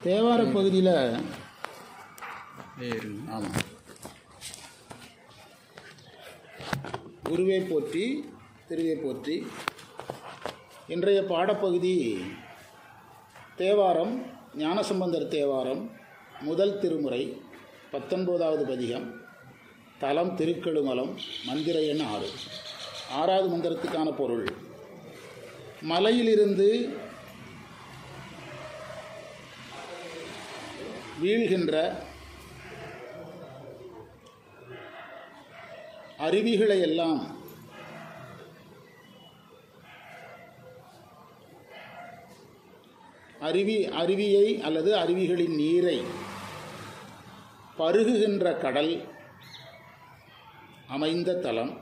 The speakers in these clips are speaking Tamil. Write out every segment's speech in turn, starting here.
தேவார பகுதியில் இருங்க ஆமாம் குருவே போற்றி திருவே போற்றி இன்றைய பாடப்பகுதி தேவாரம் ஞானசம்பந்தர் தேவாரம் முதல் திருமுறை பத்தொன்பதாவது பதிகம் தலம் திருக்கழுமலம் மந்திர எண் ஆறு ஆறாவது மந்திரத்துக்கான பொருள் மலையிலிருந்து வீழ்கின்ற அருவிகளை எல்லாம் அருவி அருவியை அல்லது அருவிகளின் நீரை பருகுகின்ற கடல் அமைந்த தலம்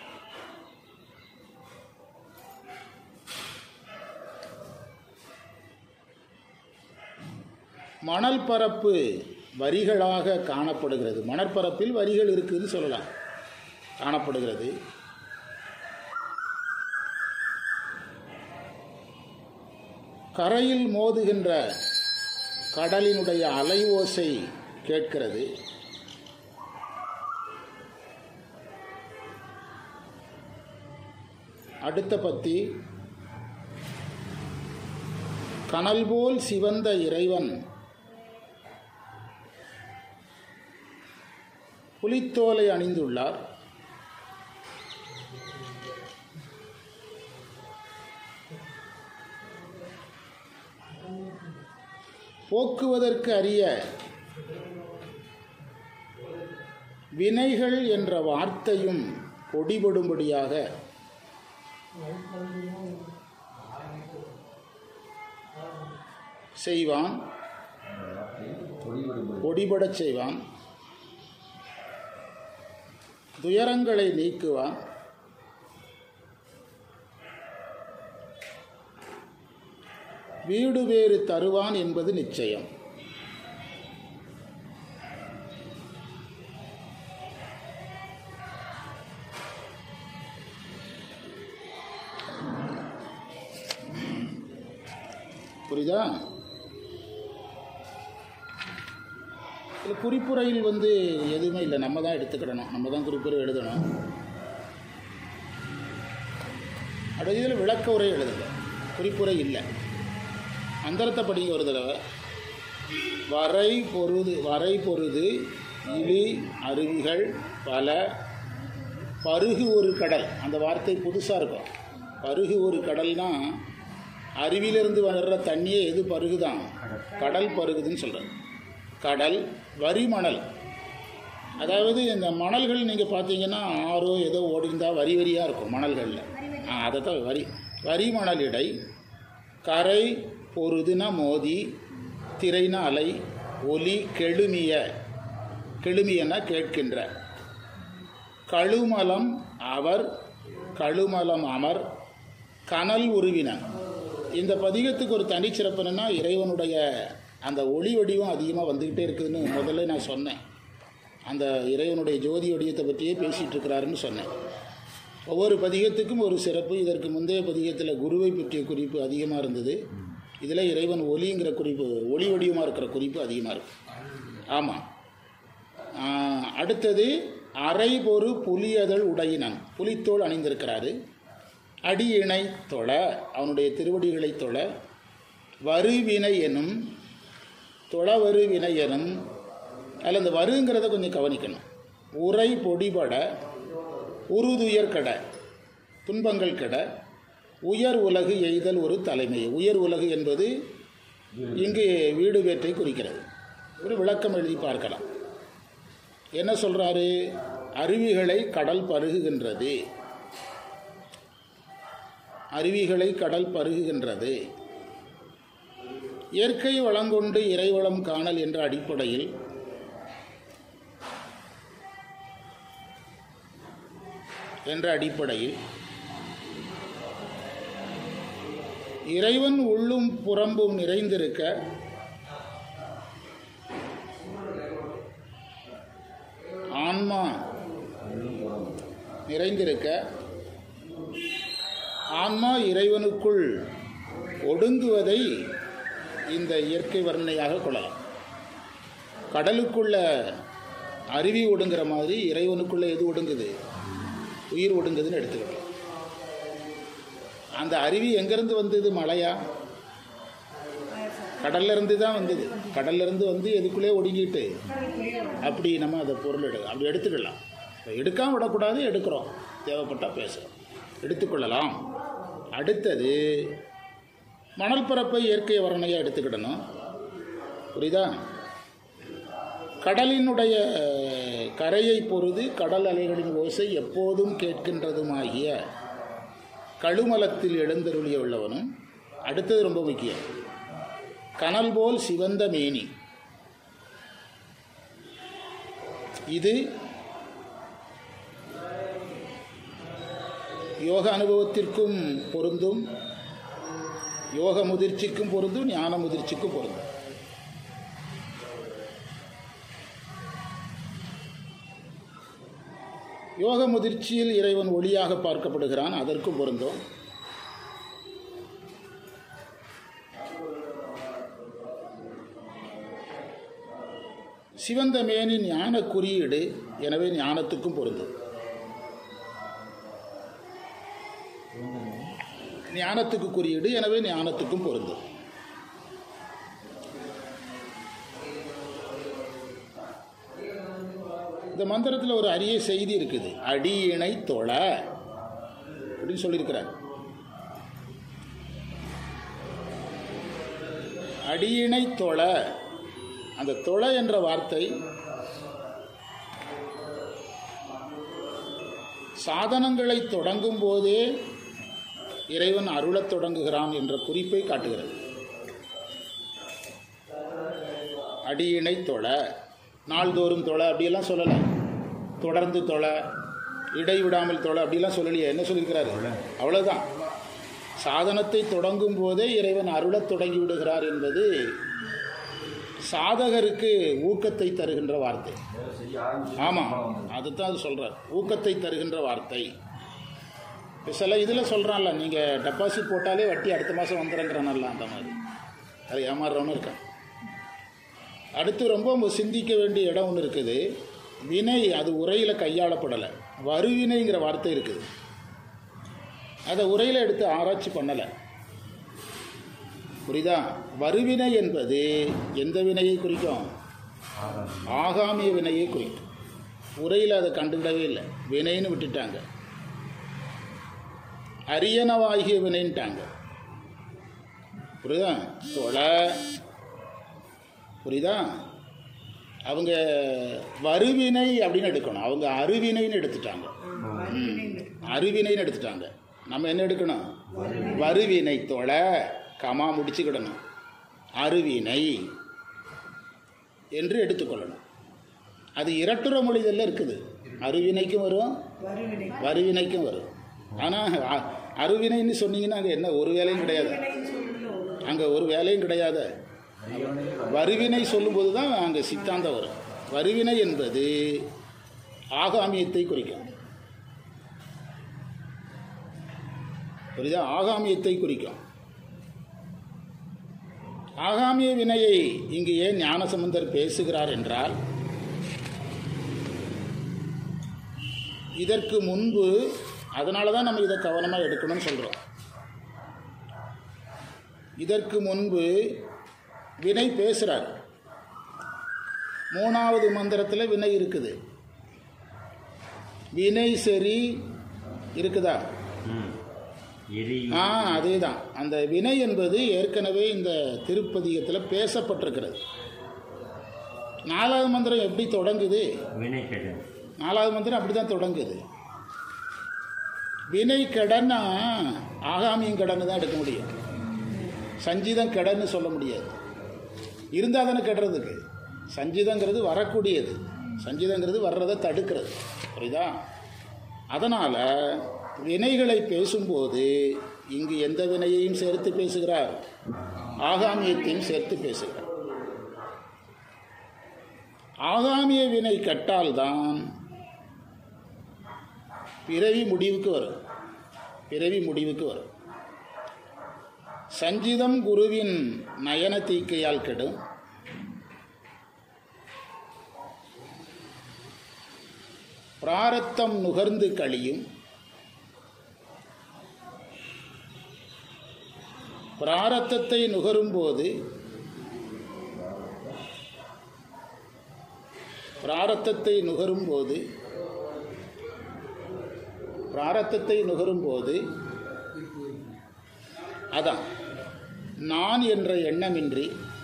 மணல் பரப்பு வரிகளாக காணப்படுகிறது மணற்பரப்பில் வரிகள் இருக்குதுன்னு சொல்லலாம் காணப்படுகிறது கரையில் மோதுகின்ற கடலினுடைய அலை ஓசை கேட்கிறது அடுத்த பத்தி கனல் போல் சிவந்த இறைவன் புலித்தோலை அணிந்துள்ளார் போக்குவதற்கு அரிய வினைகள் என்ற வார்த்தையும் பொடிபடும்படியாக செய்வான் பொடிபடச் செய்வான் துயரங்களை நீக்குவான் வீடு வேறு தருவான் என்பது நிச்சயம் புரியுதா இது குறிப்புரையில் வந்து எதுவுமே இல்லை நம்ம தான் எடுத்துக்கிடணும் நம்ம தான் குறிப்புரை எழுதணும் அடுத்த இதில் விளக்க உரை எழுதுங்க குறிப்புரை இல்லை அந்தரத்தை படிங்க ஒரு தடவை வரை பொருது வரை பொருது இழி அருவிகள் பல பருகு ஒரு கடல் அந்த வார்த்தை புதுசாக இருக்கும் பருகு ஒரு கடல்னா அருவியிலிருந்து வர்ற தண்ணியே எது பருகுதான் கடல் பருகுதுன்னு சொல்கிறது கடல் வரிமணல் அதாவது இந்த மணல்கள் நீங்கள் பார்த்தீங்கன்னா ஆறோ ஏதோ ஓடிந்தா வரி வரியாக இருக்கும் மணல்களில் ஆ அதை தான் வரி வரிமணலிடை கரை பொருதுனா மோதி திரைனா அலை ஒலி கெழுமிய கெழுமியன கேட்கின்ற கழுமலம் அவர் கழுமலம் அமர் கனல் உருவினன் இந்த பதிகத்துக்கு ஒரு தனிச்சிறப்பு என்னன்னா இறைவனுடைய அந்த ஒளி வடிவம் அதிகமாக வந்துக்கிட்டே இருக்குதுன்னு முதல்ல நான் சொன்னேன் அந்த இறைவனுடைய ஜோதி வடிவத்தை பற்றியே பேசிகிட்டு இருக்கிறாருன்னு சொன்னேன் ஒவ்வொரு பதிகத்துக்கும் ஒரு சிறப்பு இதற்கு முந்தைய பதிகத்தில் குருவை பற்றிய குறிப்பு அதிகமாக இருந்தது இதில் இறைவன் ஒலிங்கிற குறிப்பு ஒளி வடிவமாக இருக்கிற குறிப்பு அதிகமாக இருக்கு ஆமாம் அடுத்தது அரை பொறு புலியதழ் உடையினன் புலித்தோல் அணிந்திருக்கிறாரு அடியினை தொழ அவனுடைய திருவடிகளை தொழ வருவினை எனும் தொழவரு வினை எனும் அதில் இந்த வருங்கிறத கொஞ்சம் கவனிக்கணும் உரை பொடிபட உருதுயர் கட துன்பங்கள் கெட உயர் உலகு எய்தல் ஒரு தலைமை உயர் உலகு என்பது இங்கு வீடு வேற்றை குறிக்கிறது ஒரு விளக்கம் எழுதி பார்க்கலாம் என்ன சொல்றாரு அருவிகளை கடல் பருகுகின்றது அருவிகளை கடல் பருகுகின்றது இயற்கை வளங்கொண்டு இறைவளம் காணல் என்ற அடிப்படையில் என்ற அடிப்படையில் இறைவன் உள்ளும் புறம்பும் நிறைந்திருக்க ஆன்மா நிறைந்திருக்க ஆன்மா இறைவனுக்குள் ஒடுங்குவதை இந்த இயற்கை வர்ணனையாக கொள்ளலாம் கடலுக்குள்ள அருவி ஒடுங்குற மாதிரி இறைவனுக்குள்ள எது ஒடுங்குது உயிர் ஒடுங்குதுன்னு எடுத்துக்கிட்டோம் அந்த அருவி எங்கேருந்து வந்தது மழையா கடல்ல இருந்து தான் வந்தது கடல்ல இருந்து வந்து எதுக்குள்ளே ஒடுங்கிட்டு அப்படி நம்ம அதை பொருள் எடு அப்படி எடுத்துக்கலாம் இப்போ எடுக்காம விடக்கூடாது எடுக்கிறோம் தேவைப்பட்டால் பேசுகிறோம் எடுத்துக்கொள்ளலாம் அடுத்தது மணல் பரப்பை இயற்கை வர்ணனையாக எடுத்துக்கிடணும் புரியுதா கடலினுடைய கரையை பொறுது கடல் அலைகளின் ஓசை எப்போதும் கேட்கின்றதுமாகிய கழுமலத்தில் எழுந்தருளிய உள்ளவனும் அடுத்தது ரொம்ப முக்கியம் கனல் போல் சிவந்த மேனி இது யோக அனுபவத்திற்கும் பொருந்தும் யோக முதிர்ச்சிக்கும் பொருந்தும் ஞான முதிர்ச்சிக்கும் பொருந்தும் யோக முதிர்ச்சியில் இறைவன் ஒளியாக பார்க்கப்படுகிறான் அதற்கும் பொருந்தும் சிவந்த மேனி ஞான குறியீடு எனவே ஞானத்துக்கும் பொருந்தும் ஞானத்துக்கு குறியீடு எனவே ஞானத்துக்கும் பொருந்தும் இந்த மந்திரத்தில் ஒரு அரிய செய்தி இருக்குது அடியினை தொழ அப்படின்னு சொல்லியிருக்கிறார் அடியினை தொழ அந்த தொழ என்ற வார்த்தை சாதனங்களை தொடங்கும் போதே இறைவன் அருளத் தொடங்குகிறான் என்ற குறிப்பை காட்டுகிறது அடியினை தொழ நாள்தோறும் தொழ அப்படியெல்லாம் சொல்லலை தொடர்ந்து தொழ இடைவிடாமல் தொழ அப்படிலாம் சொல்லலையே என்ன சொல்லியிருக்கிறாரு அவ்வளோதான் சாதனத்தை தொடங்கும் போதே இறைவன் அருளத் தொடங்கி விடுகிறார் என்பது சாதகருக்கு ஊக்கத்தை தருகின்ற வார்த்தை ஆமாம் அதுதான் அது சொல்கிறார் ஊக்கத்தை தருகின்ற வார்த்தை இப்போ சில இதில் சொல்கிறான்ல நீங்கள் டெபாசிட் போட்டாலே வட்டி அடுத்த மாதம் வந்துடுங்கிறானல்ல அந்த மாதிரி அது ஏமாறுறவனும் இருக்கான் அடுத்து ரொம்ப சிந்திக்க வேண்டிய இடம் ஒன்று இருக்குது வினை அது உரையில் கையாளப்படலை வருவினைங்கிற வார்த்தை இருக்குது அதை உரையில் எடுத்து ஆராய்ச்சி பண்ணலை புரியுதா வருவினை என்பது எந்த வினையை குறிக்கும் ஆகாமிய வினையை குறிக்கும் உரையில் அதை கண்டுவிடவே இல்லை வினைன்னு விட்டுட்டாங்க அரியனவாகிய வினைன்ட்டாங்க புரியுதா தொலை புரியுதா அவங்க வருவினை அப்படின்னு எடுக்கணும் அவங்க அருவினைன்னு எடுத்துட்டாங்க ம். அருவினைன்னு எடுத்துட்டாங்க நம்ம என்ன எடுக்கணும் வருவினை தொலை கமா முடிச்சுக்கிடணும் அருவினை என்று எடுத்துக்கொள்ளணும் அது இரட்டுற மொழிதல்ல இருக்குது அருவினைக்கும் வரும் வருவினைக்கும் வரும் ஆனால் அருவினைன்னு சொன்னீங்கன்னா அங்கே என்ன ஒரு வேலையும் கிடையாது அங்கே ஒரு வேலையும் கிடையாது வருவினை சொல்லும்போது தான் அங்கே சித்தாந்தம் வரும் வருவினை என்பது ஆகாமியத்தை குறிக்கும் புரியுதா ஆகாமியத்தை குறிக்கும் ஆகாமிய வினையை இங்கு ஏன் ஞானசம்பந்தர் பேசுகிறார் என்றால் இதற்கு முன்பு அதனால தான் நம்ம இதை கவனமாக எடுக்கணும்னு சொல்கிறோம் இதற்கு முன்பு வினை பேசுகிறார் மூணாவது மந்திரத்தில் வினை இருக்குது வினை சரி இருக்குதா எரி ஆ அதே தான் அந்த வினை என்பது ஏற்கனவே இந்த திருப்பதிகத்தில் பேசப்பட்டிருக்கிறது நாலாவது மந்திரம் எப்படி தொடங்குது வினை கெடும் நாலாவது மந்திரம் அப்படி தான் தொடங்குது வினை கடன்னா ஆகாமியும் கடன்னு தான் எடுக்க முடியும் சஞ்சீதம் கடன்னு சொல்ல முடியாது இருந்தால் தானே கெடுறதுக்கு சஞ்சீதங்கிறது வரக்கூடியது சஞ்சீதங்கிறது வர்றதை தடுக்கிறது புரியுதா அதனால் வினைகளை பேசும்போது இங்கு எந்த வினையையும் சேர்த்து பேசுகிறார் ஆகாமியத்தையும் சேர்த்து பேசுகிறார் ஆகாமிய வினை கட்டால்தான் பிறவி முடிவுக்கு வரும் பிறவி முடிவுக்கு வரும் சஞ்சிதம் குருவின் நயன தீக்கையால் கெடும் பிராரத்தம் நுகர்ந்து கழியும் பிராரத்தத்தை நுகரும்போது பிராரத்தத்தை நுகரும்போது பிராரத்தத்தை நுகரும்போது அதான் நான் என்ற எண்ணமின்றி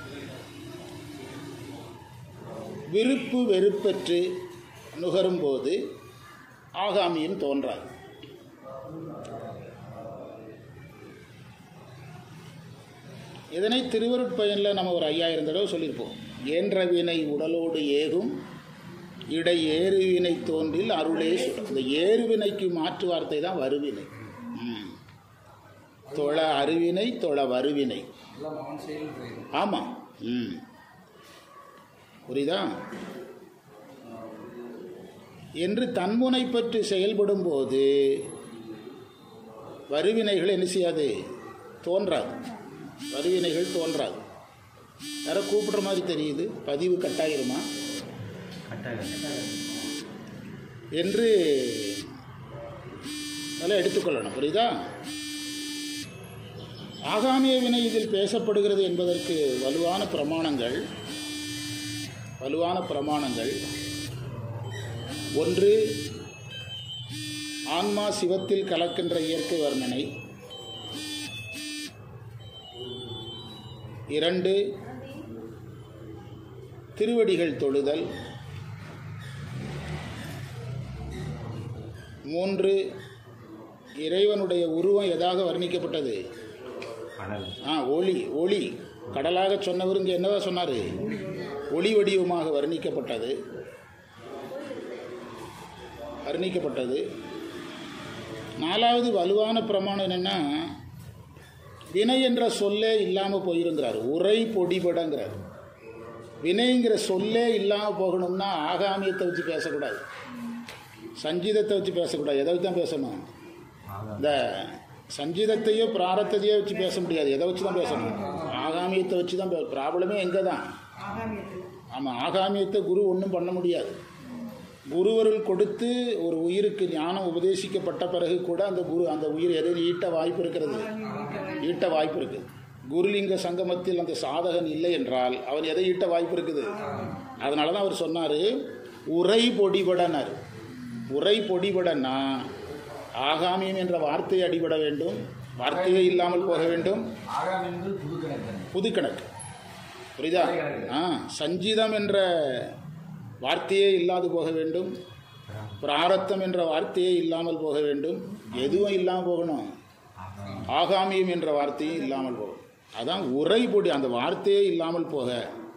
விருப்பு வெறுப்பற்று நுகரும்போது ஆகாமியும் தோன்றாது இதனை திருவருட்பயனில் நம்ம ஒரு ஐயாயிரம் தடவை சொல்லியிருப்போம் ஏன்ற வினை உடலோடு ஏகும் இடை ஏறுவினை தோன்றில் அருளே சுடும் இந்த ஏறுவினைக்கு மாற்று வார்த்தை தான் வருவினை ம். தொழ அருவினை தொழ வருவினை எல்லாம் அவன் செயல் செய்யும் ஆமாம் ம் புரியுதா என்று தன்முனை பற்றி செயல்படும் போது வருவினைகள் என்ன செய்யாது தோன்றாது வருவினைகள் தோன்றாது யாரோ கூப்பிடுற மாதிரி தெரியுது பதிவு கட்டாயிருமா கட்டாயம் என்று அதெல்லாம் எடுத்துக்கொள்ளணும் புரியுதா ஆகாமிய வினை இதில் பேசப்படுகிறது என்பதற்கு வலுவான பிரமாணங்கள் வலுவான பிரமாணங்கள் ஒன்று ஆன்மா சிவத்தில் கலக்கின்ற இயற்கை வர்ணனை இரண்டு திருவடிகள் தொழுதல் மூன்று இறைவனுடைய உருவம் எதாக வர்ணிக்கப்பட்டது கடல் ஆ ஒளி ஒளி கடலாக சொன்னவர் இங்கே என்னவா சொன்னார் ஒளி வடிவமாக வர்ணிக்கப்பட்டது வர்ணிக்கப்பட்டது நாலாவது வலுவான பிரமாணம் என்னென்னா வினை என்ற சொல்லே இல்லாமல் போயிருங்கிறார் உரை பொடிபடங்கிறார் வினைங்கிற சொல்லே இல்லாமல் போகணும்னா ஆகாமியத்தை வச்சு பேசக்கூடாது சங்கீதத்தை வச்சு பேசக்கூடாது எதை வச்சு தான் பேசணும் ஆகாம் இந்த சங்கீதத்தையோ பிராரத்தையோ வச்சு பேச முடியாது எதை வச்சு தான் பேசணும் ஆகாமியத்தை வச்சு தான் ப்ராப்ளமே எங்கே தான் ஆமாம் ஆகாமியத்தை குரு ஒன்றும் பண்ண முடியாது குருவருள் கொடுத்து ஒரு உயிருக்கு ஞானம் உபதேசிக்கப்பட்ட பிறகு கூட அந்த குரு அந்த உயிர் எதை ஈட்ட வாய்ப்பு இருக்கிறது ஈட்ட வாய்ப்பு இருக்குது குருலிங்க சங்கமத்தில் அந்த சாதகன் இல்லை என்றால் அவன் எதை ஈட்ட வாய்ப்பு இருக்குது அதனால தான் அவர் சொன்னார் உரை பொடிபடனார் உரை பொடிபடன்னா ஆகாமியம் என்ற வார்த்தை அடிபட வேண்டும் வார்த்தையே இல்லாமல் போக வேண்டும் ஆகாம் என்பது புது கணக்கு புது கணக்கு புரியுதா ஆ சஞ்சீதம் என்ற வார்த்தையே இல்லாது போக வேண்டும் பிராரத்தம் என்ற வார்த்தையே இல்லாமல் போக வேண்டும் எதுவும் இல்லாமல் போகணும் ஆகாமியம் என்ற வார்த்தையும் இல்லாமல் போகும் அதான் உரைபொடி அந்த வார்த்தையே இல்லாமல் போக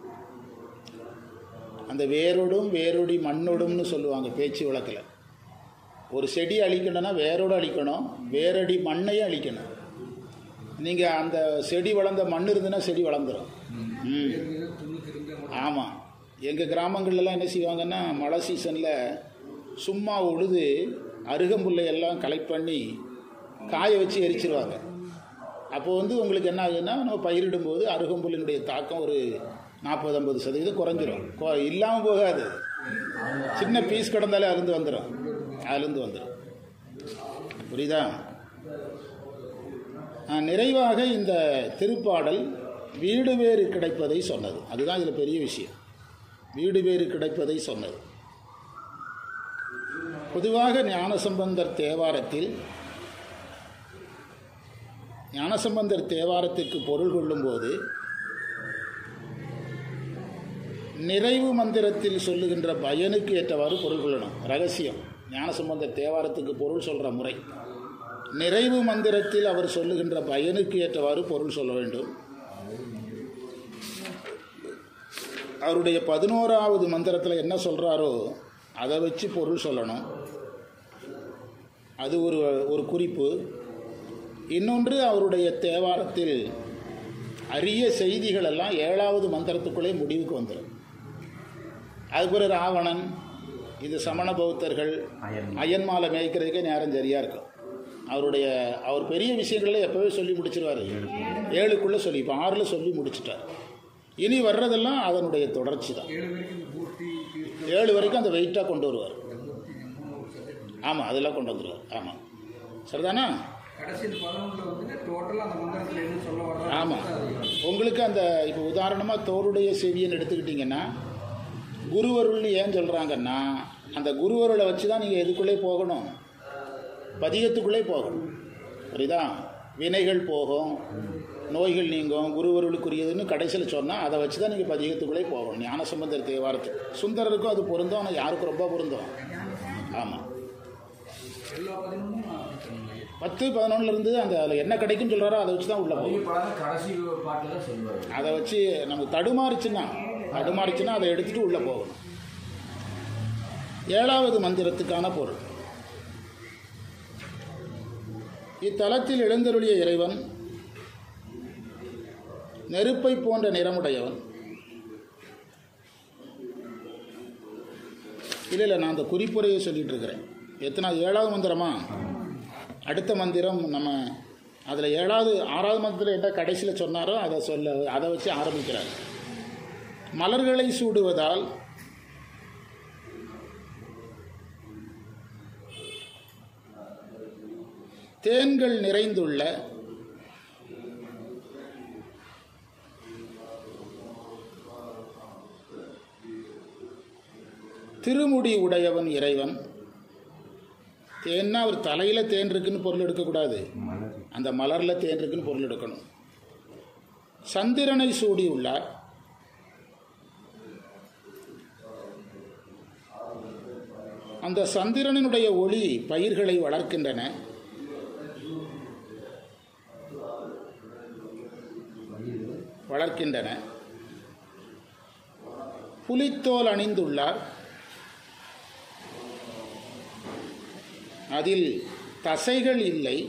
அந்த வேரோடும் வேரொடி மண்ணோடும்னு சொல்லுவாங்க பேச்சு வழக்கில் ஒரு செடி அழிக்கணும்னா வேரோடு அழிக்கணும் வேரடி மண்ணையும் அழிக்கணும் நீங்கள் அந்த செடி வளர்ந்த மண் இருந்துன்னா செடி வளர்ந்துடும் ம் துணி திரும்ப ஆமாம் எங்கள் கிராமங்கள்லாம் என்ன செய்வாங்கன்னா மழை சீசனில் சும்மா உழுது அருகம்புல்லை எல்லாம் கலெக்ட் பண்ணி காய வச்சு எரிச்சிருவாங்க அப்போ வந்து உங்களுக்கு என்ன ஆகுதுன்னா நம்ம பயிரிடும்போது அருகம்புல்லினுடைய தாக்கம் ஒரு நாற்பது ஐம்பது சதவீதம் குறைஞ்சிரும் கொ- இல்லாமல் போகாது சின்ன பீஸ் கிடந்தாலே அருந்து வந்துடும் அதுலேருந்து வந்துடும் புரியுதா ஆ, நிறைவாக இந்த திருப்பாடல் வீடு வேறு கிடைப்பதை சொன்னது அதுதான் இதில் பெரிய விஷயம் வீடு வேறு கிடைப்பதை சொன்னது பொதுவாக ஞானசம்பந்தர் தேவாரத்தில் ஞானசம்பந்தர் தேவாரத்திற்கு பொருள் கொள்ளும்போது நிறைவு மந்திரத்தில் சொல்லுகின்ற பயனுக்கு ஏற்றவாறு பொருள் கொள்ளணும் ரகசியம் ஞானசம்பந்தர் தேவாரத்துக்கு பொருள் சொல்கிற முறை நிறைவு மந்திரத்தில் அவர் சொல்லுகின்ற பயனுக்கு ஏற்றவாறு பொருள் சொல்ல வேண்டும் அவருடைய பதினோராவது மந்திரத்தில் என்ன சொல்கிறாரோ அதை வச்சு பொருள் சொல்லணும் அது ஒரு ஒரு குறிப்பு இன்னொன்று அவருடைய தேவாரத்தில் அரிய செய்திகள் எல்லாம் ஏழாவது மந்திரத்துக்குள்ளே முடிவுக்கு வந்துடும் அது பிறகு ராவணன் இது சமண பௌத்தர்கள் அயன் அயன்மாலை மேய்க்கிறதுக்கே நேரம் சரியாக இருக்கும் அவருடைய அவர் பெரிய விஷயங்களை எப்போவே சொல்லி முடிச்சிருவார் ஏழுக்குள்ளே சொல்லி இப்போ ஆறில் சொல்லி முடிச்சிட்டார் இனி வர்றதெல்லாம் அதனுடைய தொடர்ச்சி தான் ஏழு வரைக்கும் இந்த பூர்த்தி தீர்த்தம் ஏழு வரைக்கும் அந்த வெயிட்டாக கொண்டு வருவார் இந்த பூர்த்தி இந்த மூணு சப்ஜெக்ட் ஆமாம் அதெல்லாம் கொண்டு வந்துடுவார் ஆமாம் சரிதானா கடைசி இந்த பதினொன்றில் வந்து டோட்டலாக அந்த மந்திரத்தில் எது சொல்ல வர்றாங்க ஆமாம் உங்களுக்கு அந்த இப்போ உதாரணமாக தோருடைய செவியன்னு எடுத்துக்கிட்டிங்கன்னா குருவருள்னு ஏன் சொல்கிறாங்கன்னா அந்த குருவருளை வச்சு தான் நீங்கள் எதுக்குள்ளே போகணும் பதிகத்துக்குள்ளே போகணும் புரியுதா வினைகள் போகும் நோய்கள் நீங்கும் குருவருளுக்குரியதுன்னு கடைசியில் சொன்னால் அதை வச்சு தான் நீங்கள் பதிகத்துக்குள்ளே போகணும் ஞானசம்பந்தர் தேவாரத்துக்கு சுந்தரருக்கும் அது பொருந்தும் ஆனால் யாருக்கும் ரொம்ப பொருந்தும் ஆமாம் எல்லா பதினொன்றும் அப்படி சொன்னீங்க பத்து பதினொன்றுலேருந்து அந்த அதில் என்ன கிடைக்குன்னு சொல்கிறாரோ அதை வச்சு தான் உள்ளே போகும் பாடம் கடைசி பாட்டில் தான் சொல்லுவார் அதை வச்சு நமக்கு தடுமாறுச்சுன்னா தடுமாறுச்சுன்னா அதை எடுத்துட்டு உள்ளே போகணும் ஏழாவது மந்திரத்துக்கான பொருள் இத்தலத்தில் எழுந்தருளிய இறைவன் நெருப்பை போன்ற நிறமுடையவன் இல்லை இல்லை நான் அந்த குறிப்புரையை சொல்லிட்டு இருக்கிறேன் எத்தனை ஏழாவது மந்திரமா அடுத்த மந்திரம் நம்ம அதில் ஏழாவது ஆறாவது மந்திரத்தில் என்ன கடைசியில் சொன்னாரோ அதை சொல்ல அதை வச்சு ஆரம்பிக்கிறார் மலர்களை சூடுவதால் தேன்கள் நிறைந்துள்ள திருமுடி உடையவன் இறைவன் தேன்னா அவர் தலையில் தேன் இருக்குன்னு பொருள் எடுக்கக்கூடாது மலர் அந்த மலரில் தேன் இருக்குன்னு பொருள் எடுக்கணும் சந்திரனை சூடி உள்ளார் அந்த சந்திரனினுடைய ஒளி பயிர்களை வளர்க்கின்றன வளர்க்கின்றன புலித்தோல் அணிந்துள்ளார் அதில் தசைகள் இல்லை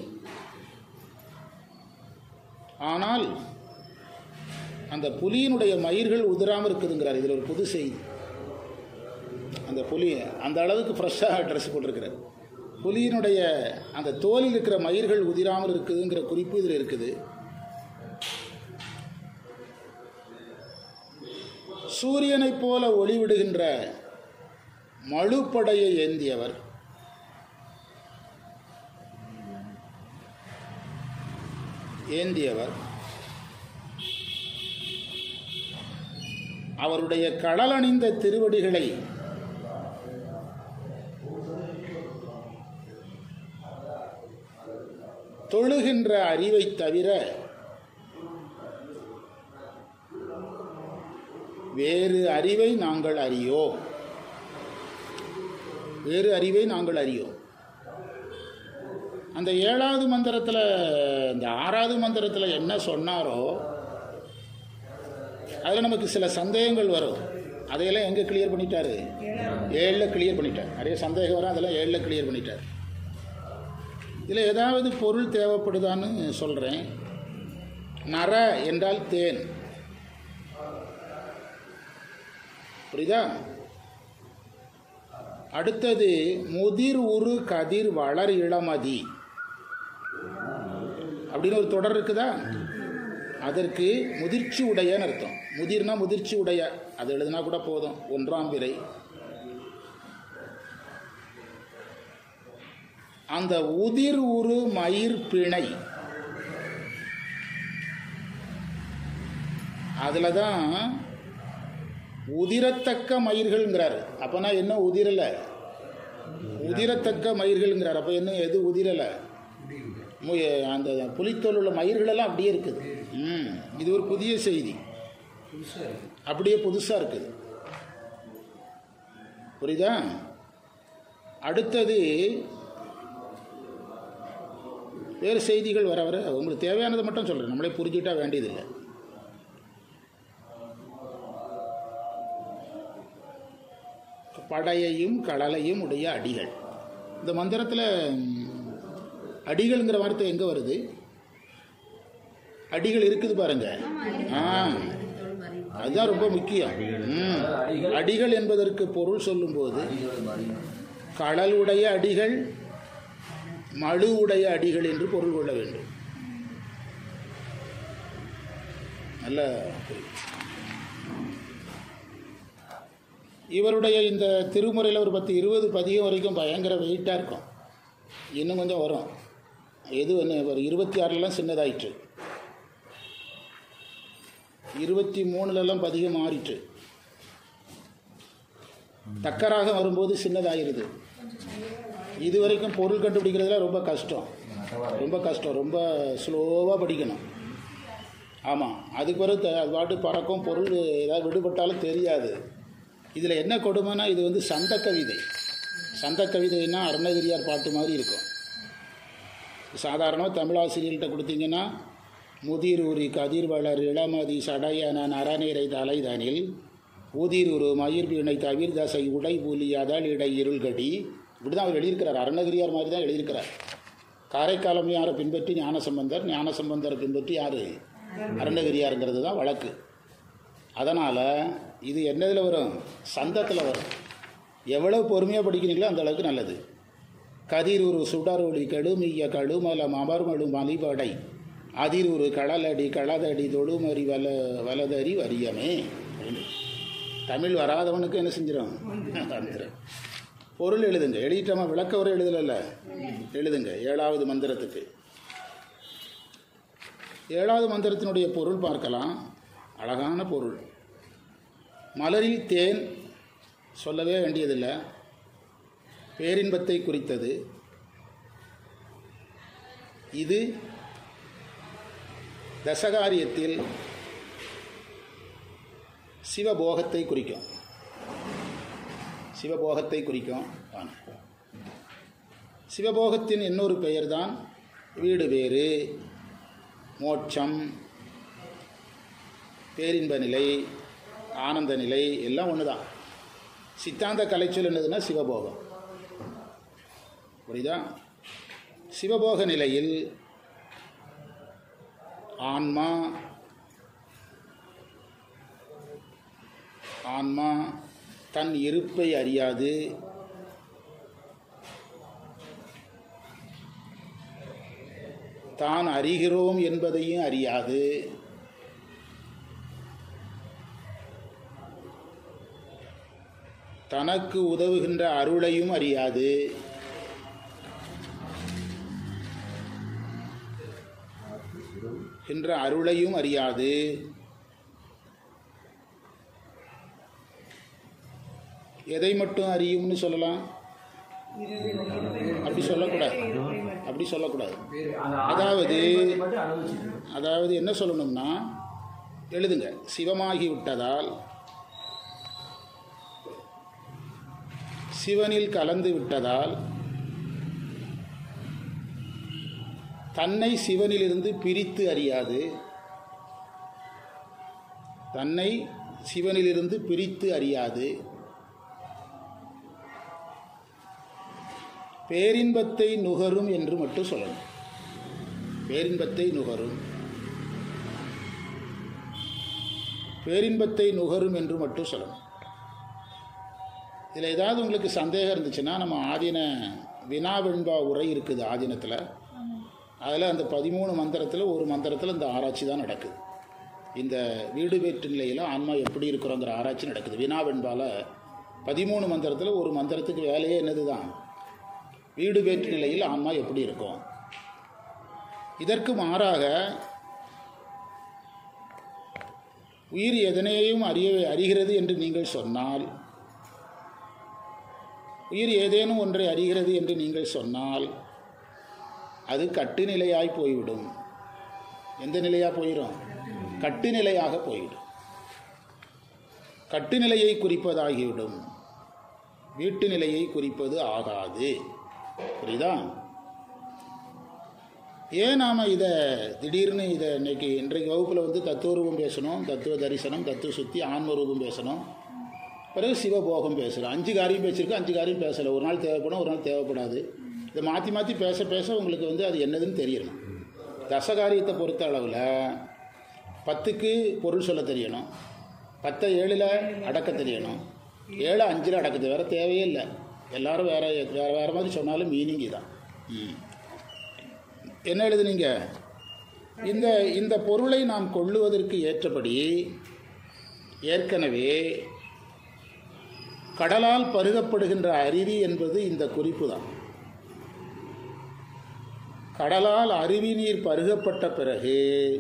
ஆனால் அந்த புலியினுடைய மயிர்கள் உதிராமல் இருக்குதுங்கிறார் இதில் ஒரு புது செய்தி அந்த புலி அந்த அளவுக்கு ஃப்ரெஷ்ஷாக ட்ரெஸ் போட்டிருக்கிறார் புலியினுடைய அந்த தோலில் இருக்கிற மயிர்கள் உதிராமல் இருக்குதுங்கிற குறிப்பு இதில் இருக்குது சூரியனைப் போல ஒளிவிடுகின்ற மழுப்படையை ஏந்தியவர் ஏந்தியவர் அவருடைய கடலணிந்த திருவடிகளை தொழுகின்ற அறிவைத் தவிர வேறு அறிவை நாங்கள் அறியோம் வேறு அறிவை நாங்கள் அறியோம் அந்த ஏழாவது மந்திரத்தில் இந்த ஆறாவது மந்திரத்தில் என்ன சொன்னாரோ அதில் நமக்கு சில சந்தேகங்கள் வரும் அதையெல்லாம் எங்கே கிளியர் பண்ணிட்டாரு ஏழில் கிளியர் பண்ணிட்டார் நிறைய சந்தேகம் வரும் அதெல்லாம் ஏழில் கிளியர் பண்ணிட்டார் இதில் ஏதாவது பொருள் தேவைப்படுதான்னு சொல்கிறேன் நர என்றால் தேன் புரியுதா அடுத்தது முதிர் உரு கதிர் வளர் இளமதி அப்படின்னு ஒரு தொடர் இருக்குதா அதற்கு முதிர்ச்சி உடையன்னு அர்த்தம் முதிர்னா முதிர்ச்சி உடைய அது எழுதுனா கூட போதும் ஒன்றாம் பிறை அந்த உதிர் உரு மயிர் பிணை அதில் தான் உதிரத்தக்க மயிர்கள்ங்கிறார் அப்போனா என்ன உதிரலை உதிரத்தக்க மயிர்கள்ங்கிறார் அப்போ என்ன எது உதிரலை மு- அந்த புலித்தோல் உள்ள மயிர்களெல்லாம் அப்படியே இருக்குது ம் இது ஒரு புதிய செய்தி புதுசாக இருக்குது அப்படியே புதுசாக இருக்குது புரியுதா அடுத்தது வேறு செய்திகள் வர வர உங்களுக்கு தேவையானதை மட்டும் சொல்கிறேன் நம்மளே புரிஞ்சுக்கிட்டா வேண்டியதில்லை படையையும் கடலையும் உடைய அடிகள் இந்த மந்திரத்தில் அடிகள்ங்கிற வார்த்தை எங்கே வருது அடிகள் இருக்குது பாருங்க ஆ அதுதான் ரொம்ப முக்கியம் ம். அடிகள் என்பதற்கு பொருள் சொல்லும்போது கடலுடைய அடிகள் மழு உடைய அடிகள் என்று பொருள் கொள்ள வேண்டும் நல்ல குறிப்பு. இவருடைய இந்த திருமுறையில் ஒரு பத்து இருபது பதியம் வரைக்கும் பயங்கர வெயிட்டாக இருக்கும் இன்னும் கொஞ்சம் வரும் எது ஒன்று ஒரு இருபத்தி ஆறுலலாம் சின்னதாயிற்று இருபத்தி மூணுலலாம் பதிகம் மாறிட்டு தக்கராக வரும்போது சின்னதாயிருது இது வரைக்கும் பொருள் கண்டுபிடிக்கிறதுல ரொம்ப கஷ்டம் ரொம்ப கஷ்டம் ரொம்ப ஸ்லோவாக படிக்கணும் ஆமாம் அதுக்கு பிறகு த- அது பாட்டு பறக்கும் பொருள் ஏதாவது விடுபட்டாலும் தெரியாது இதில் என்ன கொடுமைனா இது வந்து சந்த கவிதை சந்த கவிதைன்னா அருணகிரியார் பாட்டு மாதிரி இருக்கும் சாதாரணமாக தமிழாசிரியர்கிட்ட கொடுத்தீங்கன்னா முதிர் உரி கதிர் வளர் இளமதி சடையன நரநீரை தலைதனில் உதிர் உரு மயிர் வீணை தவிர் தசை உடை புலி அதழ் இடை இருள்கடி இப்படி தான் அவர் எழுதியிருக்கிறார் அருணகிரியார் மாதிரி தான் எழுதியிருக்கிறார் காரைக்காலமையாரை பின்பற்றி ஞானசம்பந்தர் ஞானசம்பந்தரை பின்பற்றி யார் அருணகிரியாருங்கிறது தான் வழக்கு அதனால் இது என்னதில் வரும் சந்தத்தில் வரும் எவ்வளவு பொறுமையாக படிக்கிறீங்களோ அந்த அளவுக்கு நல்லது கதிரூரு சுடரொளி கெடுமிய கழுமலம் அமர்மழு மலிபடை அதிரூரு கடலடி களதடி தொடுமறி வல வலதறி வரியமே அப்படின்னு. தமிழ் வராதவனுக்கு என்ன செஞ்சிடும் வந்துடும் பொருள் எழுதுங்க எழுதிட்டோமா விளக்க உரை எழுதலைல்ல எழுதுங்க ஏழாவது மந்திரத்துக்கு ஏழாவது மந்திரத்தினுடைய பொருள் பார்க்கலாம் அழகான பொருள் மலரில் தேன் சொல்லவே வேண்டியதில்லை பேரின்பத்தை குறித்தது இது தசகாரியத்தில் சிவபோகத்தை குறிக்கும் சிவபோகத்தை குறிக்கும் வாங்க. சிவபோகத்தின் இன்னொரு பெயர்தான் வீடு வேறு மோட்சம் பேரின்ப நிலை ஆனந்த நிலை எல்லாம் ஒன்று தான் சித்தாந்த கலைச்சொல் என்னதுன்னா சிவபோகம் புரியுதா சிவபோக நிலையில் ஆன்மா ஆன்மா தன் இருப்பை அறியாது தான் அறிகிறோம் என்பதையும் அறியாது தனக்கு உதவுகின்ற அருளையும் அறியாது என்ற அருளையும் அறியாது எதை மட்டும் அறியும்னு சொல்லலாம் அப்படி சொல்லக்கூடாது அப்படி சொல்லக்கூடாது வேறு அந்த அதாவது ஆன்மீகத்தை மட்டும் அனுபவிச்சுட்டு அதாவது என்ன சொல்லணும்னா எழுதுங்க சிவமாகி விட்டதால் சிவனில் கலந்து விட்டதால் தன்னை சிவனிலிருந்து பிரித்து அறியாது தன்னை சிவனிலிருந்து பிரித்து அறியாது பேரின்பத்தை நுகரும் என்று மட்டும் சொல்லணும் பேரின்பத்தை நுகரும் பேரின்பத்தை நுகரும் என்று மட்டும் சொல்லணும் இதில் ஏதாவது உங்களுக்கு சந்தேகம் இருந்துச்சுன்னா நம்ம ஆதீன வினாவெண்பா உரை இருக்குது ஆதீனத்தில் அதில் அந்த பதிமூணு மந்திரத்தில் ஒரு மந்திரத்தில் இந்த ஆராய்ச்சி தான் நடக்குது இந்த வீடு வேற்று நிலையில் ஆன்மா எப்படி இருக்கிறோங்கிற ஆராய்ச்சி நடக்குது வினாவெண்பால பதிமூணு மந்திரத்தில் ஒரு மந்திரத்துக்கு வேலையே என்னது தான் வீடு வேற்று நிலையில் ஆன்மா எப்படி இருக்கும் இதற்கு மாறாக உயிர் எதனையும் அறிய அறிகிறது என்று நீங்கள் சொன்னால் உயிர் ஏதேனும் ஒன்றை அறிகிறது என்று நீங்கள் சொன்னால் அது கட்டுநிலையாய் போய்விடும் எந்த நிலையாக போயிடும் கட்டுநிலையாக போய்விடும் கட்டுநிலையை குறிப்பதாகிவிடும் வீட்டு நிலையை குறிப்பது ஆகாது புரியுதா ஏன் நாம் இதை திடீர்னு இதை இன்னைக்கு இன்றைக்கு வகுப்பில் வந்து தத்துவ ரூபம் பேசணும் தத்துவ தரிசனம் தத்துவ சுத்தி ஆன்ம ரூபம் பேசணும் பிறகு சிவபோகம் பேசுகிறோம் அஞ்சு காரியம் பேசியிருக்கோம் அஞ்சு காரியம் பேசலை ஒரு நாள் தேவைப்படும் ஒரு நாள் தேவைப்படாது இதை மாற்றி மாற்றி பேச பேச உங்களுக்கு வந்து அது என்னதுன்னு தெரியணும் தசகாரியத்தை பொறுத்த அளவில் பத்துக்கு பொருள் சொல்ல தெரியணும் பத்தை ஏழில் அடக்க தெரியணும் ஏழு அஞ்சில் அடக்குது வேறு தேவையே இல்லை எல்லாரும் வேறு வேறு வேறு மாதிரி சொன்னாலும் மீனிங் இதான் ம் என்ன எழுதுனீங்க இந்த இந்த பொருளை நாம் கொள்ளுவதற்கு ஏற்றபடி ஏற்கனவே கடலால் பருகப்படுகின்ற அருவி என்பது இந்த குறிப்பு தான் கடலால் அருவி நீர் பருகப்பட்ட பிறகு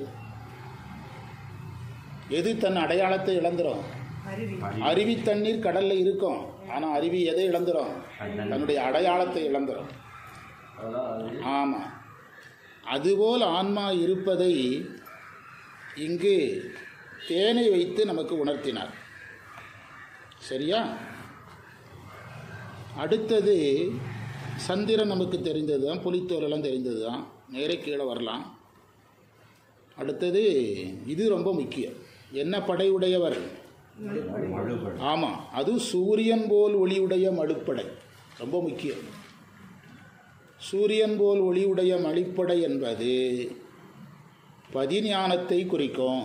எது தன் அடையாளத்தை இழந்துரும் அருவி தண்ணீர் கடல்ல இருக்கும் ஆனால் அருவி எதை இழந்துரும் தன்னுடைய அடையாளத்தை இழந்துரும் ஆமாம் அதுபோல் ஆன்மா இருப்பதை இங்கு தேனை வைத்து நமக்கு உணர்த்தினார் சரியா அடுத்தது சந்திரன் நமக்கு தெரிந்தது தான் புலித்தோலெல்லாம் தெரிந்தது தான் நேரே கீழே வரலாம் அடுத்தது இது ரொம்ப முக்கியம் என்ன படையுடையவர் மழுபடு ஆமாம் அது சூரியன் போல் ஒளியுடைய மழுப்படை ரொம்ப முக்கியம் சூரியன் போல் ஒளியுடைய மழிப்படை என்பது பதிஞானத்தை குறிக்கும்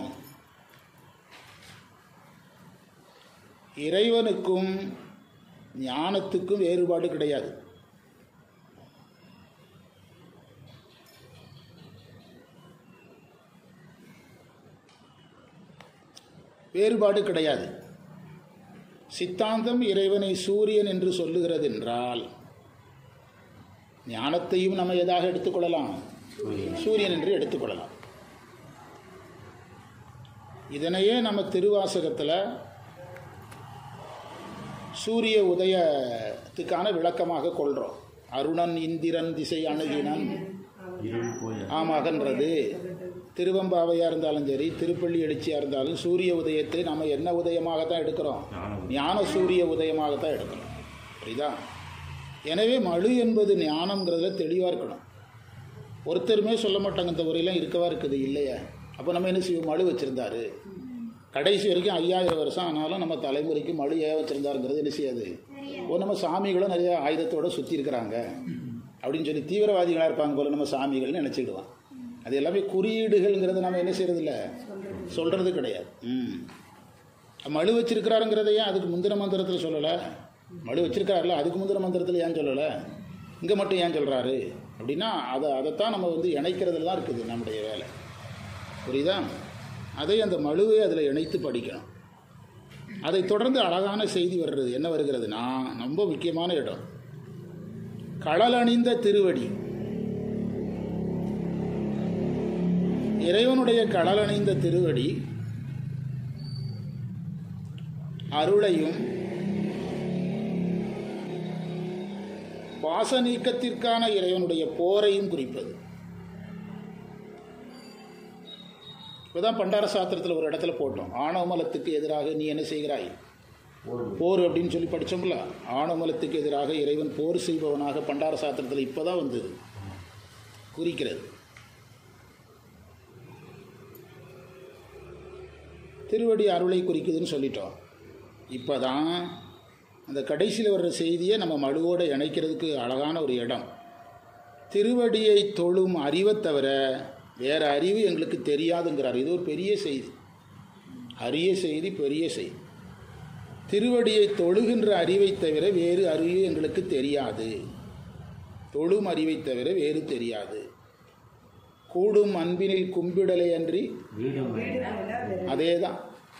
இறைவனுக்கும் ஞானத்துக்கும் வேறுபாடு கிடையாது வேறுபாடு கிடையாது சித்தாந்தம் இறைவனை சூரியன் என்று சொல்லுகிறது என்றால் ஞானத்தையும் நம்ம எதாக எடுத்துக்கொள்ளலாம் சூரியன் என்று எடுத்துக்கொள்ளலாம் இதனையே நம்ம திருவாசகத்தில் சூரிய உதயத்துக்கான விளக்கமாக கொள்கிறோம் அருணன் இந்திரன் திசை அணுகினன் இருள் போய் ஆமாகன்றது திருவம்பாவையாக இருந்தாலும் சரி திருப்பள்ளி எழுச்சியாக இருந்தாலும் சூரிய உதயத்தை நம்ம என்ன உதயமாகத்தான் எடுக்கிறோம் ஞானம் ஞான சூரிய உதயமாகத்தான் எடுக்கணும் புரியுதா எனவே மழு என்பது ஞானம்ங்கிறதுல தெளிவாக இருக்கணும் ஒருத்தருமே சொல்ல மாட்டாங்க இந்த உரையெல்லாம் இருக்கவா இருக்குது இல்லையா அப்போ நம்ம என்ன செய்வோம் மழு வச்சுருந்தாரு கடைசி வரைக்கும் ஐயாயிரம் வருஷம் ஆனாலும் நம்ம தலைமுறைக்கு மழு ஏன் வச்சுருந்தாருங்கிறது என்ன செய்யாது ஓ நம்ம சாமிகளும் நிறைய ஆயுதத்தோட சுற்றி இருக்கிறாங்க அப்படின்னு சொல்லி தீவிரவாதிகளாக இருப்பாங்க போல நம்ம சாமிகள்னு நினச்சிக்கிடுவான் அது எல்லாமே குறியீடுகள்ங்கிறது நம்ம என்ன செய்யறதில்ல சொல்கிறது கிடையாது ம் மழு வச்சிருக்கிறாருங்கிறத ஏன் அதுக்கு முந்தின மந்திரத்தில் சொல்லலை மழு வச்சிருக்காருல்ல அதுக்கு முந்தின மந்திரத்தில் ஏன் சொல்லலை இங்கே மட்டும் ஏன் சொல்கிறாரு அப்படின்னா அதை அதைத்தான் நம்ம வந்து இணைக்கிறதுல தான் இருக்குது நம்முடைய வேலை புரியுதா அதை அந்த மழுவை அதில் இணைத்து படிக்கணும் அதை தொடர்ந்து அழகான செய்தி வர்றது என்ன வருகிறதுனா ரொம்ப முக்கியமான இடம் கடல் அணிந்த திருவடி இறைவனுடைய கடல் அணிந்த திருவடி அருளையும் பாச நீக்கத்திற்கான இறைவனுடைய போரையும் குறிப்பது இப்போதான் பண்டார சாஸ்திரத்தில் ஒரு இடத்துல போட்டோம் ஆணவமலத்துக்கு எதிராக நீ என்ன செய்கிறாய் போர் அப்படின்னு சொல்லி படித்தோம்ல ஆணவமலத்துக்கு எதிராக இறைவன் போர் செய்பவனாக பண்டார சாஸ்திரத்தில் இப்போ தான் வந்தது குறிக்கிறது திருவடி அருளை குறிக்குதுன்னு சொல்லிட்டோம் இப்போ தான் அந்த கடைசியில் வர்ற செய்தியை நம்ம மழுவோடு இணைக்கிறதுக்கு அழகான ஒரு இடம் திருவடியை தொழும் அறிவை தவிர வேறு அறிவு எங்களுக்கு தெரியாதுங்கிறார் இது ஒரு பெரிய செய்தி அரிய செய்தி பெரிய செய்தி திருவடியை தொழுகின்ற அறிவை தவிர வேறு அறிவு எங்களுக்கு தெரியாது தொழும் அறிவை தவிர வேறு தெரியாது கூடும் அன்பினில் கும்பிடலை அன்றி வீடும் அதே தான்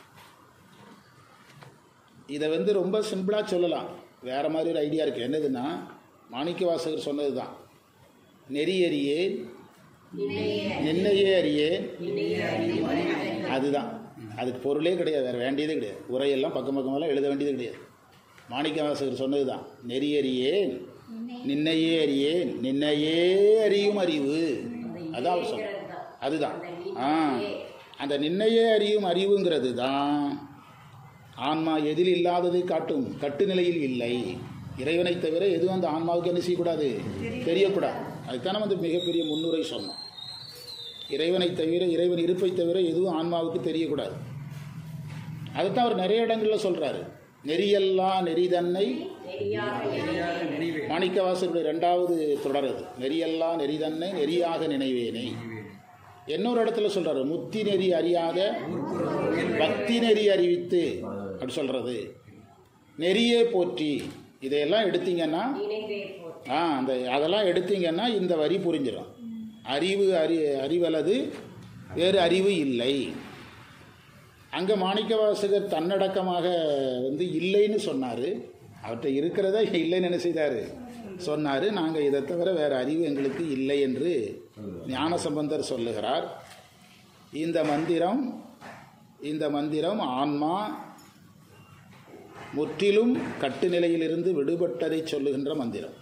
இதை வந்து ரொம்ப சிம்பிளாக சொல்லலாம் வேற மாதிரி ஒரு ஐடியா இருக்குது என்னதுன்னா மாணிக்க வாசகர் சொன்னது தான் நெறி அறியேன் நின்னையே அறியேன் அதுதான் அதுக்கு பொருளே கிடையாது வேறு வேண்டியதே கிடையாது உரையெல்லாம் பக்கம் பக்கமெல்லாம் எழுத வேண்டியது கிடையாது மாணிக்க வாசகர் சொன்னது தான் நெறி அறியேன் நின்னையே அறியேன் நின்னையே அறியும் அறிவு அதான் அவர் சொன்னார் அதுதான் ஆ அந்த நின்னையே அறியும் அறிவுங்கிறது தான் ஆன்மா எதில் இல்லாததை காட்டும் கட்டுநிலையில் இல்லை இறைவனை தவிர எதுவும் அந்த ஆன்மாவுக்கு என்ன செய்யக்கூடாது தெரியக்கூடாது அதுதான் நம்ம வந்து மிகப்பெரிய முன்னுரை சொன்னோம் இறைவனை தவிர இறைவன் இருப்பை தவிர எதுவும் ஆன்மாவுக்கு தெரியக்கூடாது அதைத்தான் அவர் நிறைய இடங்களில் சொல்கிறாரு நெறியெல்லாம் நெறிதன்னை மாணிக்கவாசருடைய ரெண்டாவது தொடர் அது நெறியெல்லாம் நெறிதன்னை நெறியாக நினைவேனே இன்னொரு இடத்துல சொல்றாரு முத்தி நெறி அறியாத பக்தி நெறி அறிவித்து அப்படி சொல்றது நெறியே போற்றி இதையெல்லாம் எடுத்தீங்கன்னா ஆ அந்த அதெல்லாம் எடுத்தீங்கன்னா இந்த வரி புரிஞ்சிடும் அறிவு அறி அறிவலது வேறு அறிவு இல்லை அங்கே மாணிக்கவாசகர் தன்னடக்கமாக வந்து இல்லைன்னு சொன்னார் அவர்கிட்ட இருக்கிறத இல்லைன்னு என்ன செய்தார் சொன்னார் நாங்கள் இதை தவிர வேறு அறிவு எங்களுக்கு இல்லை என்று ஞானசம்பந்தர் சொல்லுகிறார் இந்த மந்திரம் இந்த மந்திரம் ஆன்மா முற்றிலும் கட்டுநிலையிலிருந்து விடுபட்டதை சொல்லுகின்ற மந்திரம்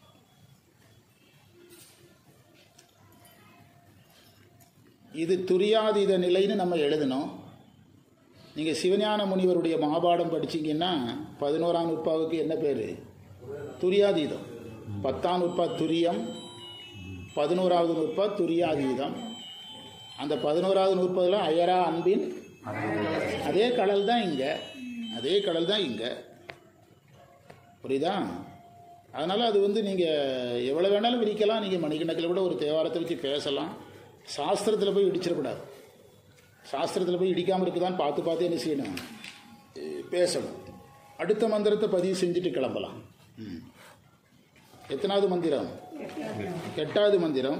இது துரியாதீத நிலைன்னு நம்ம எழுதணும் நீங்கள் சிவஞான முனிவருடைய மகாபாடம் படிச்சீங்கன்னா பதினோராம் நூற்பாவுக்கு என்ன பேர் துரியாதீதம் பத்தாம் நூற்பா துரியம் பதினோராவது நூற்பா துரியாதீதம் அந்த பதினோராவது நூற்பதில் அயரா அன்பின் அதே கடல் தான் இங்கே அதே கடல் தான் இங்கே புரியுதா அதனால் அது வந்து நீங்கள் எவ்வளோ வேணாலும் விரிக்கலாம் நீங்கள் மணிக்கணக்கில் கூட ஒரு தேவாரத்தை வச்சு பேசலாம் சாஸ்திரத்தில் போய் இடிச்சிடக்கூடாது சாஸ்திரத்தில் போய் இடிக்காமல் இருக்குதான்னு பார்த்து பார்த்து என்ன செய்யணும் அஹ் பேசணும் அடுத்த மந்திரத்தை பதிவு செஞ்சுட்டு கிளம்பலாம் ம். எத்தனாவது மந்திரம் எட்டாவது மந்திரம்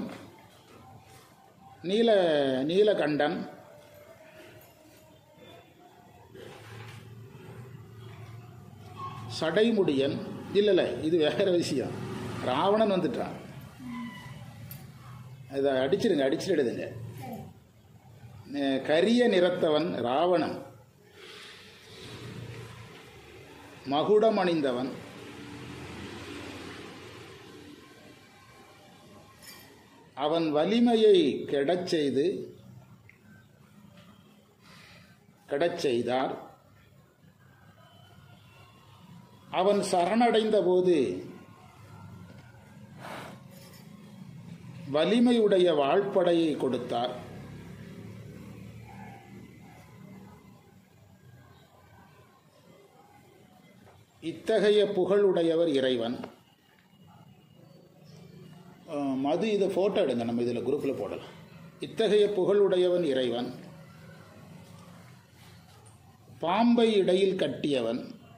நீல நீலகண்டன் சடைமுடியன் இல்லை இல்லை இது வேற விஷயம் ராவணன் வந்துட்டான் இதை அடிச்சிடுங்க அடிச்சிடுதுங்க அஹ் கரிய நிறத்தவன் ராவணன் மகுடம் அணிந்தவன் அவன் வலிமையை கெடச் செய்து கெடச் செய்தார் அவன் சரணடைந்த போது வலிமையுடைய வாழ்படையை கொடுத்தார் இத்தகைய புகழுடையவர் இறைவன் அஹ், மது இதை ஃபோட்டோ எடுங்க நம்ம இதில் குரூப்பில் போடலாம் இத்தகைய புகழுடையவன் இறைவன் பாம்பை இடையில் கட்டியவன்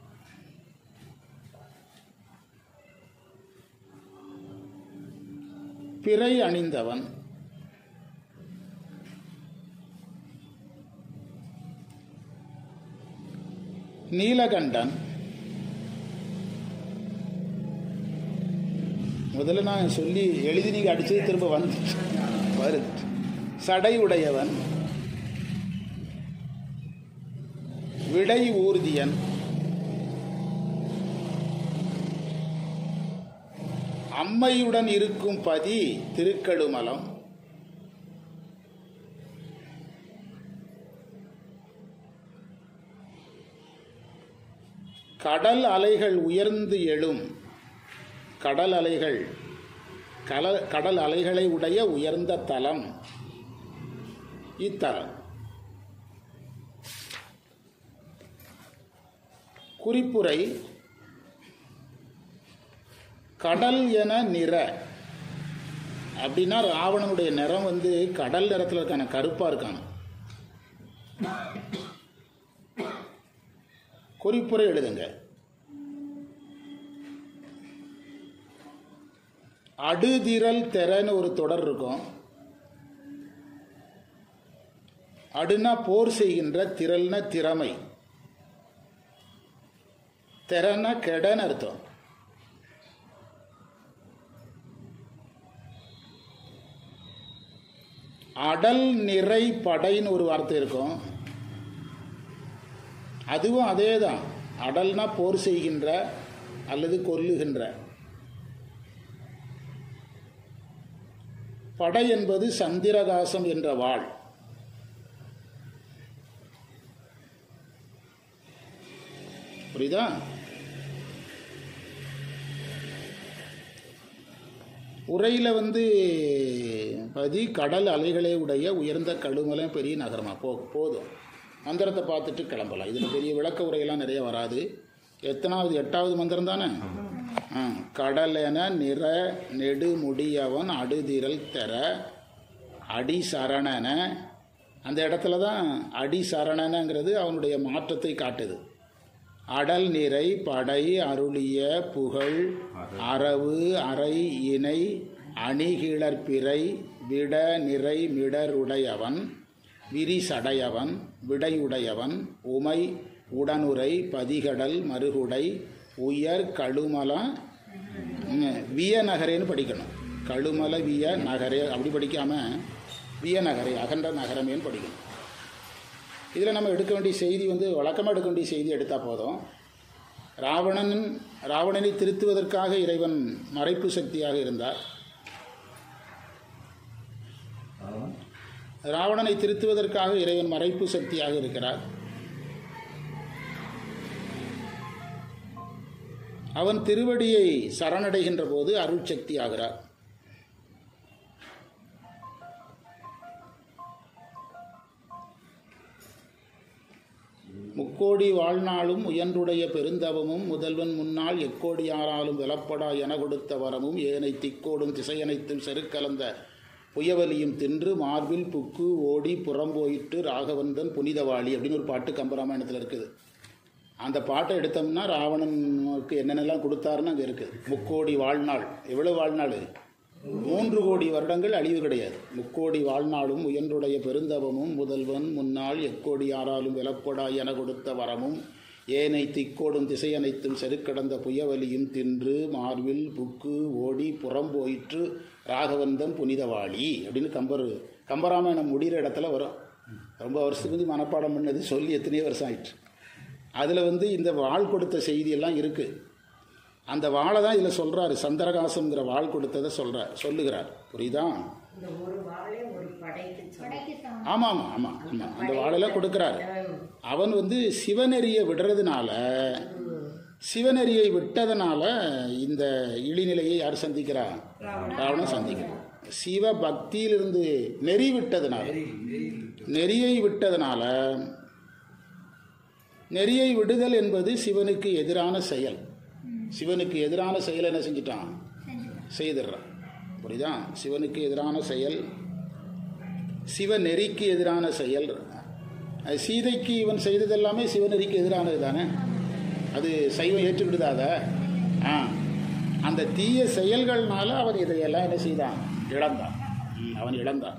பிறை அணிந்தவன் நீலகண்டன் முதல்ல நான் சொல்லி எழுதி நீங்க அடிச்சது திரும்ப வந்து வருது சடை உடையவன் விடை ஊர்தியன் அம்மையுடன் இருக்கும் பதி திருக்கடுமலம் கடல் அலைகள் உயர்ந்து எழும் கடல் அலைகள் கல கடல் அலைகளை உடைய உயர்ந்த தலம் இத்தலம் குறிப்புரை கடல் என நிற அப்படின்னா ராவணனுடைய நிறம் வந்து கடல் நிறத்தில் இருக்கான கருப்பாக இருக்கான குறிப்புரை எழுதுங்க அடுதிரல் தெரன்னு ஒரு தொடர் இருக்கும் அடுனா போர் செய்கின்ற திரள்னா திறமை தெரன்னா கெடன்னு அர்த்தம் அடல் நிறை படைன்னு ஒரு வார்த்தை இருக்கும் அதுவும் அதே தான் அடல்னா போர் செய்கின்ற அல்லது கொல்லுகின்ற படை என்பது சந்திரகாசம் என்ற வாள் புரியுதா உரையில் வந்து பதி கடல் அலைகளை உடைய உயர்ந்த கழுமலம் பெரிய நகரமா போ போதும் மந்திரத்தை பார்த்துட்டு கிளம்பலாம் இதில் பெரிய விளக்க உரையெல்லாம் நிறைய வராது எத்தனாவது எட்டாவது மந்திரம் தானே ஆ கடல் என நிற நெடுமுடியவன் அடுதிரல் தெர அடி சரணன அந்த இடத்துல தான் அடி சரணனங்கிறது அவனுடைய மாற்றத்தை காட்டுது அடல் நிறை படை அருளிய புகழ் அரவு அறை இணை அணிகிளர்பிறை விட நிறை மிடருடையவன் விரிசடையவன் விடையுடையவன் உமை உடனுரை பதிகடல் மறுகுடை உயர் கழுமல ம், விய நகரேன்னு படிக்கணும் கழுமல விய நகரே அப்படி படிக்காம விய நகரே அகன்ற நகரமேன்னு படிக்கணும் இதில் நம்ம எடுக்க வேண்டிய செய்தி வந்து வழக்கமாக எடுக்க வேண்டிய செய்தி எடுத்தால் போதும் ராவணன் ராவணனை திருத்துவதற்காக இறைவன் மறைப்பு சக்தியாக இருந்தார் ராவணனை திருத்துவதற்காக இறைவன் மறைப்பு சக்தியாக இருக்கிறார் அவன் திருவடியை சரணடைகின்ற போது அருள் சக்தி ஆகிறார் முக்கோடி வாழ்நாளும் உயன்றுடைய பெருந்தவமும் முதல்வன் முன்னால் எக்கோடியாராலும் வெலப்படா என கொடுத்த வரமும் ஏனை திக்கோடும் திசையனைத்தும் செருக்கலந்த புயவலியும் தின்று மார்பில் புக்கு ஓடி புறம்போயிட்டு ராகவந்தன் புனிதவாளி அப்படின்னு ஒரு பாட்டு கம்பராமாயணத்தில் இருக்குது அந்த பாட்டை எடுத்தோம்னா ராவணனுக்கு என்னென்னலாம் கொடுத்தாருன்னு அங்கே இருக்குது முக்கோடி வாழ்நாள் எவ்வளவு வாழ்நாள் மூன்று கோடி வருடங்கள் அழிவு கிடையாது முக்கோடி வாழ்நாளும் உயன்றுடைய பெருந்தவமும் முதல்வன் முன்னாள் எக்கோடி யாராலும் விலப்படா என கொடுத்த வரமும் ஏனை திக்கோடும் திசையனைத்தும் செருக்கடந்த புயவலியும் தின்று மார்பில் புக்கு ஓடி புறம் போயிற்று ராகவந்தம் புனிதவாளி அப்படின்னு கம்பர் கம்பராமாயணம் முடிகிற இடத்துல வரும் ரொம்ப வருஷத்துக்கு முந்தி மனப்பாடம் பண்ணது சொல்லி எத்தனையோ வருஷம் ஆயிற்று அதில் வந்து இந்த வாழ் கொடுத்த செய்தியெல்லாம் இருக்குது அந்த வாளை தான் இதில் சொல்கிறாரு சந்திரகாசம்ங்கிற வாழ் கொடுத்ததை சொல்கிறார் சொல்லுகிறார் புரியுதா இந்த ஒரு வாழை ஒரு படைக்கு சமம். ஆமாம் ஆமாம் ஆமாம் ஆமாம் அந்த வாழெல்லாம் கொடுக்குறாரு அவன் வந்து சிவநெறியை விடுறதுனால சிவநெறியை விட்டதனால இந்த இழிநிலையை யார் சந்திக்கிறா ராவணன் சந்திக்கிறான் சிவ பக்தியிலிருந்து நெறி விட்டதுனால நெறியை விட்டதனால நெறியை விடுதல் என்பது சிவனுக்கு எதிரான செயல் சிவனுக்கு எதிரான செயல் என்ன செஞ்சிட்டான் செய்திடுறான் புரியுதா சிவனுக்கு எதிரான செயல் சிவநெறிக்கு எதிரான செயல் அது சீதைக்கு இவன் செய்ததெல்லாமே சிவநெறிக்கு எதிரானது தானே அது சைவம் ஏற்றுக்கிடுதா அதை ஆ அந்த தீய செயல்கள்னால அவன் இதையெல்லாம் என்ன செய்தான் இழந்தான் ம், அவன் இழந்தான்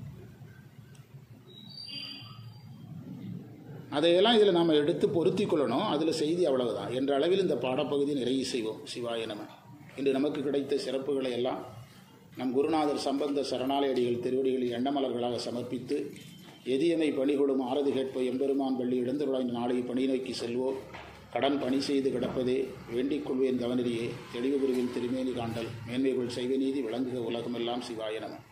அதையெல்லாம் இதில் நாம் எடுத்து பொருத்தி கொள்ளணும் அதில் செய்தி அவ்வளவுதான் என்ற அளவில் இந்த பாடப்பகுதி நிறைவு செய்வோம் சிவாய நம இன்று நமக்கு கிடைத்த சிறப்புகளை எல்லாம் நம் குருநாதர் சம்பந்த சரணாலயடிகள் திருவடிகளில் எண்ணமலர்களாக சமர்ப்பித்து எதியமை பணிகொடும் ஆரதி கேட்ப எம்பெருமான் பள்ளி இடந்தருளாய் நாளை பணி நோக்கி செல்வோம் கடன் பணி செய்து கிடப்பதே வேண்டிக் கொள்வேன் தவனரியே தெளிவு குருவின் திருமேனி காண்டல் மேன்மைகள் செய்வ நீதி விளங்குக உலகமெல்லாம் சிவாய நம